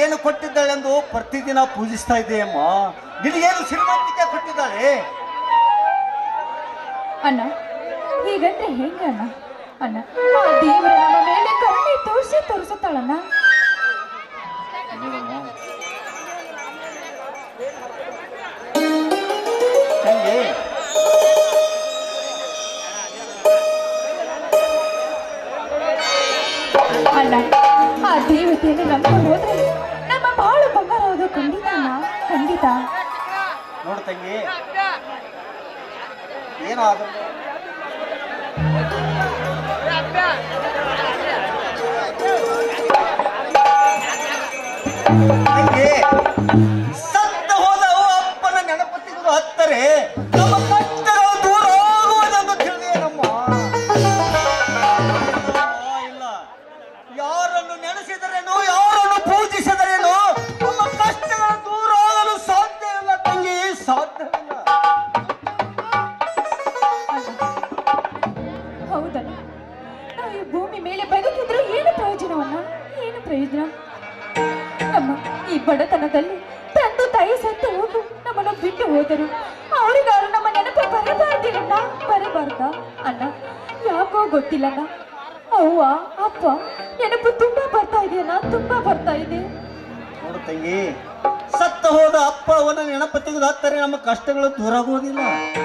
ಏನು ಕೊಟ್ಟಿದ್ದಾಳೆಂದು ಪ್ರತಿದಿನ ಪೂಜಿಸ್ತಾ ಇದ್ದೀಯಮ್ಮ ನಿನಗೇನು ಶ್ರೀಮಂತಿಕೆ ಕೊಟ್ಟಿದ್ದಾಳೆ ಅಣ್ಣ ಹೀಗಂದ್ರೆ ಹೆಂಗ ಅಣ್ಣ ಅಣ್ಣ ಆ ದೇವರು ನಮ್ಮ ಮೇಲೆ ಕರುಣೆ ತೋರಿಸಿ ತೋರಿಸುತ್ತಾಳಣ್ಣ ತಂಗಿ ಅಣ್ಣ ಆ ದೇವತೆಯನ್ನು ನಂಬ್ಕೊಂಡು ಹೋದ್ರೆ ನಮ್ಮ ಬಾಳು ಬಂಗಾರ ಹೌದು ಖಂಡಿತ ಅಣ್ಣ ಖಂಡಿತ ನೋಡು ತಂಗಿ ಏನಾದ್ರು ತಂಗಿ ಸತ್ತ ಹೋದ ಅವ್ವ ಅಪ್ಪನ ನೆನಪು ತೆಗೆದು ಹತ್ತರೆ ನಮ್ಮ ಕಷ್ಟಗಳು ದೂರ ಆಗುವುದೆಂದು ತಿಳಿದೇನಮ್ಮ ಇಲ್ಲ ಯಾರನ್ನು ನೆನೆಸಿದರೇನು ಯಾರನ್ನು ಪೂಜಿಸಿದರೇನು ನಮ್ಮ ಕಷ್ಟಗಳು ದೂರ ಆಗಲು ಸಾಧ್ಯವಿಲ್ಲ ತಂಗಿ ಸಾಧ್ಯವಿಲ್ಲ ಹೌದಣ್ಣ ನಾವು ಈ ಭೂಮಿ ಮೇಲೆ ಬದುಕಿದ್ರು ಏನು ಪ್ರಯೋಜನವನ್ನ ಏನು ಪ್ರಯೋಜನ ನಮ್ಮ ಈ ಬಡತನದಲ್ಲಿ ತಂದೆ ತಾಯಿ ಸತ್ತು ಹೋಗು ನಮ್ಮನ್ನು ಬಿಟ್ಟು ಹೋದರು ಅವರಿಗಾರು ನಮ್ಮ ನೆನಪು ಬರಬಾರ್ದಿರಣ್ಣ ಬರಬಾರ್ದ ಅಣ್ಣ ಯಾಕೋ ಗೊತ್ತಿಲ್ಲಣ್ಣ ಅವ್ವ ಅಪ್ಪ ನೆನಪು ತುಂಬಾ ಬರ್ತಾ ಇದೆಯಣ್ಣ ತುಂಬಾ ಬರ್ತಾ ಇದೆ ನೋಡು ತಂಗಿ ಸತ್ತ ಹೋದ ಅಪ್ಪ ಅವನ ನೆನಪು ತೆಗೆದು ಹತ್ತರೆ ನಮ್ಮ ಕಷ್ಟಗಳು ದೂರ ಆಗುವುದಿಲ್ಲ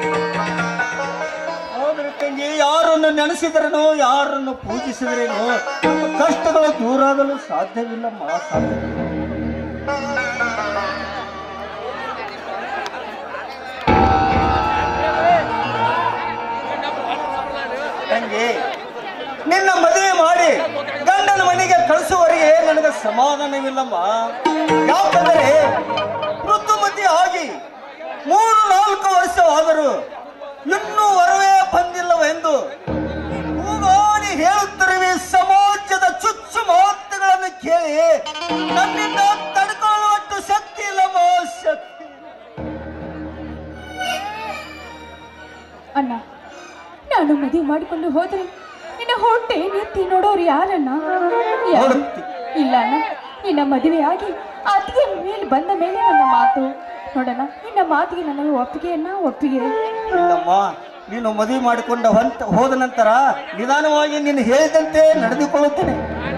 ಹೌದ್ರಿ ತಂಗಿ ಯಾರನ್ನು ನೆನೆಸಿದ್ರೇನೋ ಯಾರನ್ನು ಪೂಜಿಸಿದ್ರೇನೋ ನಮ್ಮ ಕಷ್ಟಗಳು ದೂರ ಆಗಲು ಸಾಧ್ಯವಿಲ್ಲಮ್ಮ ಸಾಧ್ಯವಿಲ್ಲ ತಂಗಿ ನಿನ್ನ ಮದುವೆ ಮಾಡಿ ಗಂಡನ ಮನೆಗೆ ಕಳಿಸುವವರೆಗೆ ನನಗೆ ಸಮಾಧಾನವಿಲ್ಲಮ್ಮ ಯಾಕಂದರೆ ಋತುಮತಿ ಆಗಿ ಮೂರು ನಾಲ್ಕು ವರ್ಷವಾದರೂ ಇನ್ನೂ ವರವೇ ಬಂದಿಲ್ಲವೆಂದು ಕೂಗಾಡಿ ಹೇಳುತ್ತಿರುವೆ ಸಮಾಜದ ಚುಚ್ಚು ಮಾತುಗಳನ್ನು ಕೇಳಿ ನನ್ನಿಂದ ತಡ್ಕೊಳ್ಳುವಷ್ಟು ಶಕ್ತಿ ಇಲ್ಲಮ್ಮ ಶಕ್ತಿ ಅಣ್ಣ ನಾನು ಮದುವೆ ಮಾಡಿಕೊಂಡು ಹೋದ್ರೆ ನಿನ್ನ ಹೊಟ್ಟೆ ನೆತ್ತಿ ನೋಡೋರು ಯಾರಣ್ಣ ಯಾರು? ನೋಡುತ್ತಿ. ಇಲ್ಲ ಅಣ್ಣ ನಿನ್ನ ಮದುವೆ ಆಗಿ ಅತ್ತಿಗೆ ಮೇಲೆ ಬಂದ ಮೇಲೆ ನನ್ನ ಮಾತು ನೋಡೋಣ ನಿನ್ನ ಮಾತಿಗೆ ನನ್ನ ಒಪ್ಪಿಗೆಯನ್ನ ಒಪ್ಪಿಗೆ ಇಲ್ಲಮ್ಮ ನೀನು ಮದುವೆ ಮಾಡಿಕೊಂಡ ಹೊಂತ ಹೋದ ನಂತರ ನಿಧಾನವಾಗಿ ನೀನು ಹೇಳಿದಂತೆ ನಡೆದುಕೊಳ್ಳುತ್ತೇನೆ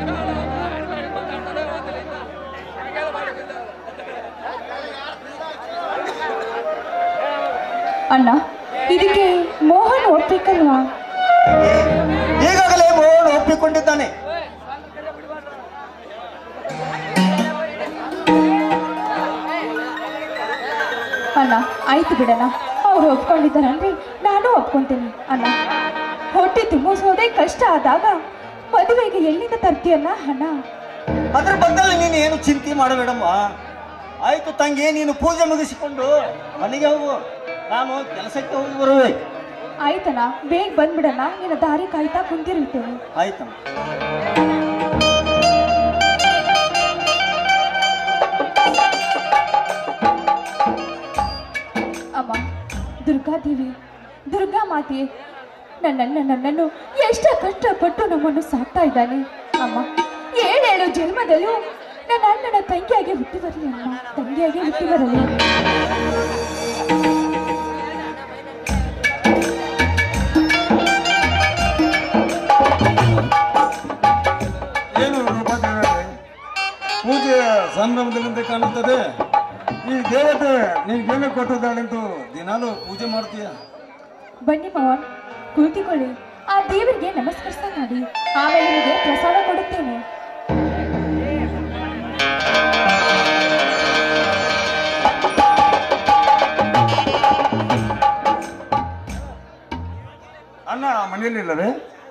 ಅಣ್ಣ ಇದಕ್ಕೆ ಮೋಹನ್ ಒಪ್ಬೇಕಲ್ವಾ ಈಗಾಗಲೇ ಮೋಹನ್ ಒಪ್ಪಿಕೊಂಡಿದ್ದಾನೆ ಅಣ್ಣ ಆಯ್ತು ಬಿಡಣ್ಣ ಅವ್ರು ಒಪ್ಕೊಂಡಿದ್ದಾರನ್ರಿ ನಾನು ಒಪ್ಕೊಂತೀನಿ ಅಣ್ಣ ಹೊಟ್ಟೆ ತುಂಬಿಸೋದೇ ಕಷ್ಟ ಆದಾಗ ಮದುವೆಗೆ ಎಲ್ಲಿಂದ ತರ್ತೀಯಣ್ಣ ಅಣ್ಣ ಅದ್ರ ಬದಲು ನೀನು ಏನು ಚಿಂತೆ ಮಾಡಬೇಡಮ್ಮ ಆಯ್ತು ತಂಗಿ ನೀನು ಪೂಜೆ ಮುಗಿಸಿಕೊಂಡು ಮನೆಗೆ ಹೋಗು ನಾನು ಕೆಲಸಕ್ಕೆ ಹೋಗಿ ಬರುವೆ ಆಯ್ತಣ್ಣ ಬೇಗ ಬಂದ್ಬಿಡಣ್ಣ ನಿನ್ನ ದಾರಿ ಕಾಯ್ತಾ ಕುಂತಿರ್ತೇನೆ ಆಯ್ತಮ್ಮ ಅಮ್ಮ ದುರ್ಗಾದೇವಿ ದುರ್ಗಾ ಮಾತೆ ನನ್ನನ್ನು ನನ್ನನ್ನು ಎಷ್ಟು ಕಷ್ಟಪಟ್ಟು ನಮ್ಮನ್ನು ಸಾಕ್ತಾ ಇದ್ದಾನೆ ಅಮ್ಮ ಏಳೇಳು ಜನ್ಮದಲ್ಲೂ ನನ್ನ ಅಣ್ಣನ ತಂಗಿಯಾಗಿ ಹುಟ್ಟಿ ಬರಲಿ ಅಮ್ಮ ತಂಗಿಯಾಗಿ ಹುಟ್ಟಿ ಬರಲಿ ಏನು ರೂಪದೇವರೇ ಪೂಜೆ ಸಂಭ್ರಮದಿಂದ ಕಾಣುತ್ತದೆ ಈ ದೇವತೆ ನಿನ್ಗೇನು ಕೊಟ್ಟಿದ್ದಾಳೆಂದು ದಿನಾಲು ಪೂಜೆ ಮಾಡ್ತೀಯ ಬನ್ನಿ ಪವನ್ ಕುಳಿತುಕೊಳ್ಳಿ ಆ ದೇವರಿಗೆ ನಮಸ್ಕರಿಸ್ತಾ ಮಾಡಿ ಆಮೇಲೆ ನಿಮಗೆ ಪ್ರಸಾದ ಕೊಡುತ್ತೇನೆ ಅಣ್ಣ ಮನೆಯಲ್ಲಿಲ್ಲವೇ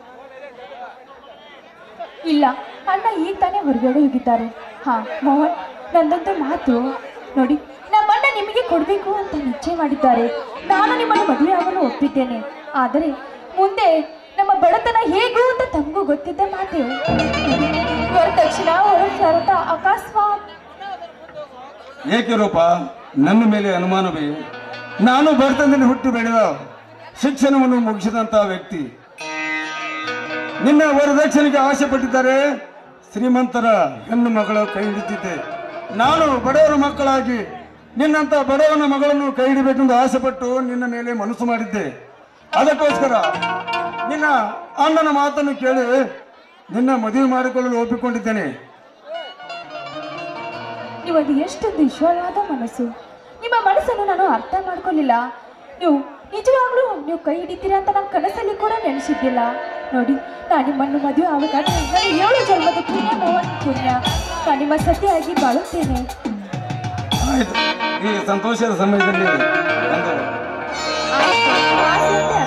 ಇಲ್ಲ ಅಣ್ಣ ಈಗ ತಾನೇ ಹೊರಗಡೆ ಹೋಗಿದ್ದಾರೆ ಹಾ ಮೋಹನ್ ನಂದೊಂದು ಮಾತು ನೋಡಿ ನಮ್ಮಣ್ಣ ನಿಮಗೆ ಕೊಡಬೇಕು ಅಂತ ನಿಶ್ಚಯ ಮಾಡಿದ್ದಾರೆ ನಾನು ನಿಮ್ಮನ್ನು ಮದುವೆ ಆಗಲು ಒಪ್ಪಿದ್ದೇನೆ ಆದರೆ ಮುಂದೆ ನಮ್ಮ ಬಡತನ ಹೇಗೂ ಅಂತ ತಮಗೂ ಗೊತ್ತಿದ್ದ ಮಾತೆ ವರದಕ್ಷಿಣ ಹೊರ ಶರತ ಅಕಸ್ಮಾತ್ ಏಕೆ ರೂಪ ನನ್ನ ಮೇಲೆ ಅನುಮಾನವೇ ನಾನು ಬಡತನದಲ್ಲಿ ಹುಟ್ಟಿ ಬೆಳೆದ ಶಿಕ್ಷಣವನ್ನು ಮುಗಿಸಿದಂತಹ ವ್ಯಕ್ತಿ ನಿನ್ನ ವರದಕ್ಷಿಣೆಗೆ ಆಸೆ ಪಟ್ಟಿದ್ದಾರೆ ಶ್ರೀಮಂತರ ಹೆಣ್ಣು ಮಗಳ ಕೈ ಹಿಡಿದಿದ್ದೆ ನಾನು ಬಡವರ ಮಕ್ಕಳಾಗಿ ನಿನ್ನಂತ ಬಡವನ ಮಗಳನ್ನು ಕೈ ಹಿಡಿಬೇಕೆಂದು ಆಸೆಪಟ್ಟು ನಿನ್ನ ಮೇಲೆ ಮನಸ್ಸು ಮಾಡಿದ್ದೆ ಅದಕ್ಕೋಸ್ಕರ ನಿನ್ನ ಅಣ್ಣನ ಮಾತನ್ನು ಕೇಳಿ ನಿನ್ನ ಮದುವೆ ಮಾಡಿಕೊಳ್ಳಲು ಒಪ್ಪಿಕೊಂಡಿದ್ದೇನೆ ನೀವೊಂದು ಎಷ್ಟೊಂದು ವಿಶಾಲವಾದ ಮನಸ್ಸು ನಿಮ್ಮ ಮನಸ್ಸನ್ನು ನಾನು ಅರ್ಥ ಮಾಡ್ಕೊಳ್ಳಿಲ್ಲ ನೀವು ನಿಜವಾಗ್ಲೂ ನೀವು ಕೈ ಹಿಡಿತೀರಾ ಅಂತ ನಾನು ಕನಸಲ್ಲಿ ಕೂಡ ನೆನೆಸಿದ್ದಿಲ್ಲ ನೋಡಿ ನಾನು ನಿಮ್ಮನ್ನು ಮದುವೆ ಆಗಬೇಕಾದ್ರೆ ನಾನು ಏಳು ಜನ್ಮದ ಪುಣ್ಯ ಮೋಹನ್ ಪುಣ್ಯ ನಾನು ನಿಮ್ಮ ಸತಿಯಾಗಿ ಬಾಳುತ್ತೇನೆ ಆಯ್ತು ಈ ಸಂತೋಷದ ಸಮಯದಲ್ಲಿ ಒಂದು ಆಸೆ- ಆಸೆ